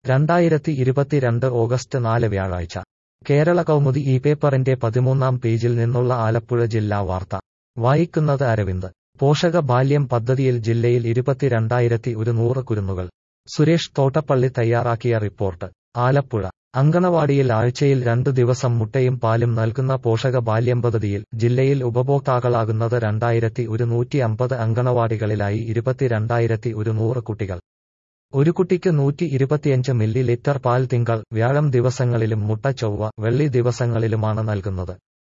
രണ്ടായിരത്തി ഇരുപത്തിരണ്ട് ഓഗസ്റ്റ് നാല് വ്യാഴാഴ്ച കേരള കൗമുദി ഈ പേപ്പറിന്റെ പതിമൂന്നാം പേജിൽ നിന്നുള്ള ആലപ്പുഴ ജില്ലാ വാർത്ത വായിക്കുന്നത് അരവിന്ദ് പോഷക ബാല്യം പദ്ധതിയിൽ ജില്ലയിൽ ഇരുപത്തിരണ്ടായിരത്തി ഒരുന്നൂറ് കുരുന്നുകൾ സുരേഷ് തോട്ടപ്പള്ളി തയ്യാറാക്കിയ റിപ്പോർട്ട് ആലപ്പുഴ അങ്കണവാടിയിൽ ആഴ്ചയിൽ രണ്ടു ദിവസം മുട്ടയും പാലും നൽകുന്ന പോഷക ബാല്യം പദ്ധതിയിൽ ജില്ലയിൽ ഉപഭോക്താക്കളാകുന്നത് രണ്ടായിരത്തി ഒരുന്നൂറ്റി അമ്പത് അങ്കണവാടികളിലായി ഇരുപത്തിരണ്ടായിരത്തി ഒരുന്നൂറ് കുട്ടികൾ ഒരു കുട്ടിക്ക് നൂറ്റി ഇരുപത്തിയഞ്ച് മില്ലി ലിറ്റർ പാൽ തിങ്കൾ വ്യാഴം ദിവസങ്ങളിലും മുട്ട ചൊവ്വ വെള്ളി ദിവസങ്ങളിലുമാണ് നൽകുന്നത്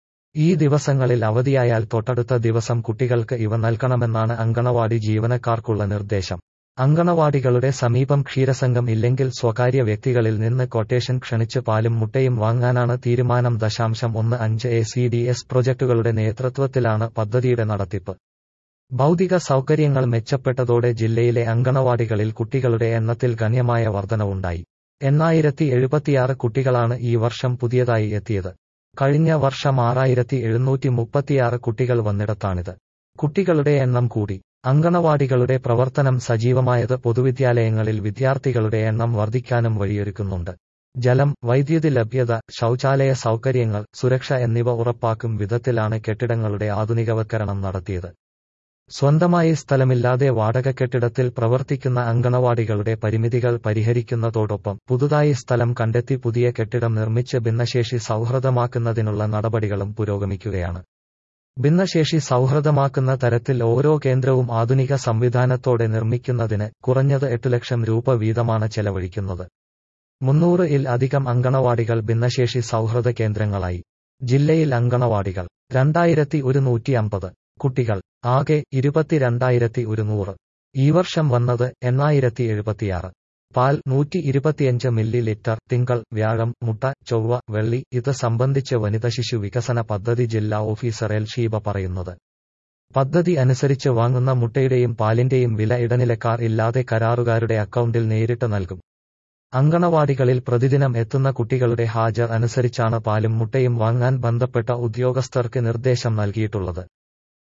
ഈ ദിവസങ്ങളിൽ അവധിയായാൽ തൊട്ടടുത്ത ദിവസം കുട്ടികൾക്ക് ഇവ നൽകണമെന്നാണ് അങ്കണവാടി ജീവനക്കാർക്കുള്ള നിർദ്ദേശം അങ്കണവാടികളുടെ സമീപം ക്ഷീരസംഘം ഇല്ലെങ്കിൽ സ്വകാര്യ വ്യക്തികളിൽ നിന്ന് കൊട്ടേഷൻ ക്ഷണിച്ച് പാലും മുട്ടയും വാങ്ങാനാണ് തീരുമാനം ദശാംശം ഒന്ന് അഞ്ച് എ സി ഡി എസ് പ്രൊജക്ടുകളുടെ നേതൃത്വത്തിലാണ് പദ്ധതിയുടെ നടത്തിപ്പ് ഭൗതിക സൗകര്യങ്ങൾ മെച്ചപ്പെട്ടതോടെ ജില്ലയിലെ അങ്കണവാടികളിൽ കുട്ടികളുടെ എണ്ണത്തിൽ ഗണ്യമായ വർധനവുണ്ടായി എണ്ണായിരത്തി എഴുപത്തിയാറ് കുട്ടികളാണ് ഈ വർഷം പുതിയതായി എത്തിയത് കഴിഞ്ഞ വർഷം ആറായിരത്തി എഴുന്നൂറ്റി മുപ്പത്തിയാറ് കുട്ടികൾ വന്നിടത്താണിത് കുട്ടികളുടെ എണ്ണം കൂടി അങ്കണവാടികളുടെ പ്രവർത്തനം സജീവമായത് പൊതുവിദ്യാലയങ്ങളിൽ വിദ്യാർത്ഥികളുടെ എണ്ണം വർദ്ധിക്കാനും വഴിയൊരുക്കുന്നുണ്ട് ജലം വൈദ്യുതി ലഭ്യത ശൗചാലയ സൗകര്യങ്ങൾ സുരക്ഷ എന്നിവ ഉറപ്പാക്കും വിധത്തിലാണ് കെട്ടിടങ്ങളുടെ ആധുനികവൽക്കരണം നടത്തിയത് സ്വന്തമായി സ്ഥലമില്ലാതെ വാടക കെട്ടിടത്തിൽ പ്രവർത്തിക്കുന്ന അങ്കണവാടികളുടെ പരിമിതികൾ പരിഹരിക്കുന്നതോടൊപ്പം പുതുതായി സ്ഥലം കണ്ടെത്തി പുതിയ കെട്ടിടം നിർമ്മിച്ച് ഭിന്നശേഷി സൗഹൃദമാക്കുന്നതിനുള്ള നടപടികളും പുരോഗമിക്കുകയാണ് ഭിന്നശേഷി സൗഹൃദമാക്കുന്ന തരത്തിൽ ഓരോ കേന്ദ്രവും ആധുനിക സംവിധാനത്തോടെ നിർമ്മിക്കുന്നതിന് കുറഞ്ഞത് എട്ട് ലക്ഷം രൂപ വീതമാണ് ചെലവഴിക്കുന്നത് മുന്നൂറ് ഇൽ അധികം അങ്കണവാടികൾ ഭിന്നശേഷി സൗഹൃദ കേന്ദ്രങ്ങളായി ജില്ലയിൽ അങ്കണവാടികൾ രണ്ടായിരത്തി ഒരുന്നൂറ്റി അമ്പത് കുട്ടികൾ ആകെ ഇരുപത്തിരണ്ടായിരത്തി ഒരുന്നൂറ് ഈ വർഷം വന്നത് എണ്ണായിരത്തി എഴുപത്തിയാറ് പാൽ നൂറ്റി ഇരുപത്തിയഞ്ച് മില്ലി ലിറ്റർ തിങ്കൾ വ്യാഴം മുട്ട ചൊവ്വ വെള്ളി ഇത് സംബന്ധിച്ച് വനിത ശിശു വികസന പദ്ധതി ജില്ലാ ഓഫീസർ എൽ ഷീബ പറയുന്നത് പദ്ധതി അനുസരിച്ച് വാങ്ങുന്ന മുട്ടയുടെയും പാലിന്റെയും വില ഇടനിലക്കാർ ഇല്ലാതെ കരാറുകാരുടെ അക്കൗണ്ടിൽ നേരിട്ട് നൽകും അങ്കണവാടികളിൽ പ്രതിദിനം എത്തുന്ന കുട്ടികളുടെ ഹാജർ അനുസരിച്ചാണ് പാലും മുട്ടയും വാങ്ങാൻ ബന്ധപ്പെട്ട ഉദ്യോഗസ്ഥർക്ക് നിർദ്ദേശം നൽകിയിട്ടുള്ളത്